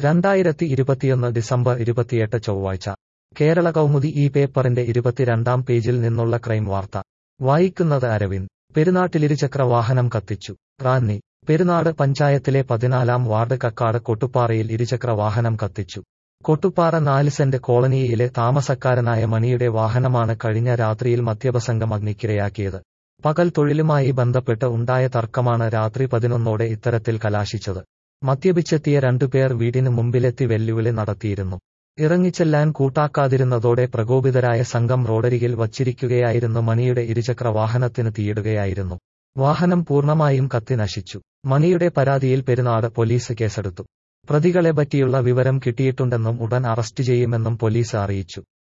രണ്ടായിരത്തി ഇരുപത്തിയൊന്ന് ഡിസംബർ ഇരുപത്തിയെട്ട് ചൊവ്വാഴ്ച കേരള കൗമുദി ഈ പേപ്പറിന്റെ ഇരുപത്തിരണ്ടാം പേജിൽ നിന്നുള്ള ക്രൈം വാർത്ത വായിക്കുന്നത് അരവിന്ദ് പെരുന്നാട്ടിലിരുചക്ര വാഹനം കത്തിച്ചു റാന്നി പെരുന്നാട് പഞ്ചായത്തിലെ പതിനാലാം വാർഡ് കക്കാട് കൊട്ടുപ്പാറയിൽ ഇരുചക്ര വാഹനം കത്തിച്ചു കൊട്ടുപ്പാറ നാല് സെന്റ് കോളനിയിലെ താമസക്കാരനായ മണിയുടെ വാഹനമാണ് കഴിഞ്ഞ രാത്രിയിൽ മദ്യപസംഘം അഗ്നിക്കിരയാക്കിയത് പകൽ തൊഴിലുമായി ബന്ധപ്പെട്ട് ഉണ്ടായ തർക്കമാണ് രാത്രി പതിനൊന്നോടെ ഇത്തരത്തിൽ കലാശിച്ചത് മദ്യപിച്ചെത്തിയ രണ്ടുപേർ വീടിന് മുമ്പിലെത്തി വെല്ലുവിളി നടത്തിയിരുന്നു ഇറങ്ങിച്ചെല്ലാൻ കൂട്ടാക്കാതിരുന്നതോടെ പ്രകോപിതരായ സംഘം റോഡരികിൽ വച്ചിരിക്കുകയായിരുന്നു മണിയുടെ ഇരുചക്ര വാഹനത്തിന് തീയിടുകയായിരുന്നു വാഹനം പൂർണ്ണമായും കത്തി നശിച്ചു മണിയുടെ പരാതിയിൽ പെരുന്നാട് പോലീസ് കേസെടുത്തു പ്രതികളെ പറ്റിയുള്ള വിവരം കിട്ടിയിട്ടുണ്ടെന്നും ഉടൻ അറസ്റ്റ് ചെയ്യുമെന്നും പോലീസ് അറിയിച്ചു